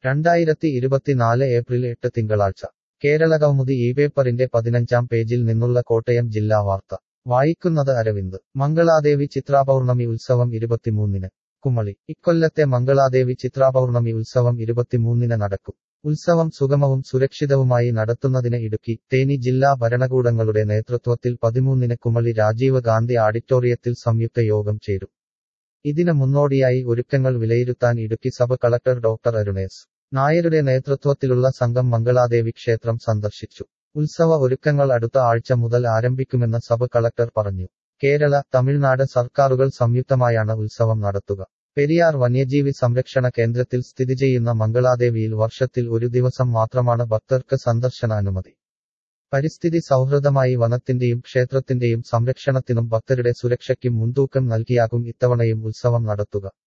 രണ്ടായിരത്തി ഇരുപത്തിനാല് ഏപ്രിൽ എട്ട് തിങ്കളാഴ്ച കേരളകൗമുദി ഈ പേപ്പറിന്റെ പതിനഞ്ചാം പേജിൽ നിന്നുള്ള കോട്ടയം ജില്ലാ വാർത്ത വായിക്കുന്നത് അരവിന്ദ് മംഗളാദേവി ചിത്രാപൗർണമി ഉത്സവം ഇരുപത്തിമൂന്നിന് കുമളി ഇക്കൊല്ലത്തെ മംഗളാദേവി ചിത്രാപൗർണമി ഉത്സവം ഇരുപത്തിമൂന്നിന് നടക്കും ഉത്സവം സുഗമവും സുരക്ഷിതവുമായി നടത്തുന്നതിന് ഇടുക്കി തേനി ജില്ലാ ഭരണകൂടങ്ങളുടെ നേതൃത്വത്തിൽ പതിമൂന്നിന് കുമളി രാജീവ് ഗാന്ധി ആഡിറ്റോറിയത്തിൽ സംയുക്ത യോഗം ചേരും ഇതിന് മുന്നോടിയായി ഒരുക്കങ്ങൾ വിലയിരുത്താൻ Idukki sub collector doctor Arunesh നായരുടെ നേതൃത്വത്തിലുള്ള സംഘം മംഗളാദേവി ക്ഷേത്രം സന്ദർശിച്ചു ഉത്സവ ഒരുക്കങ്ങൾ അടുത്ത ആഴ്ച മുതൽ ആരംഭിക്കുമെന്ന് സബ് കളക്ടർ പറഞ്ഞു കേരള തമിഴ്നാട് സർക്കാരുകൾ സംയുക്തമായാണ് ഉത്സവം നടത്തുക പെരിയാർ വന്യജീവി സംരക്ഷണ കേന്ദ്രത്തിൽ സ്ഥിതി ചെയ്യുന്ന മംഗളാദേവിയിൽ വർഷത്തിൽ ഒരു ദിവസം മാത്രമാണ് ഭക്തർക്ക് സന്ദർശനാനുമതി പരിസ്ഥിതി സൗഹൃദമായി വനത്തിന്റെയും ക്ഷേത്രത്തിന്റെയും സംരക്ഷണത്തിനും ഭക്തരുടെ സുരക്ഷയ്ക്കും മുൻതൂക്കം നൽകിയാകും ഇത്തവണയും ഉത്സവം നടത്തുക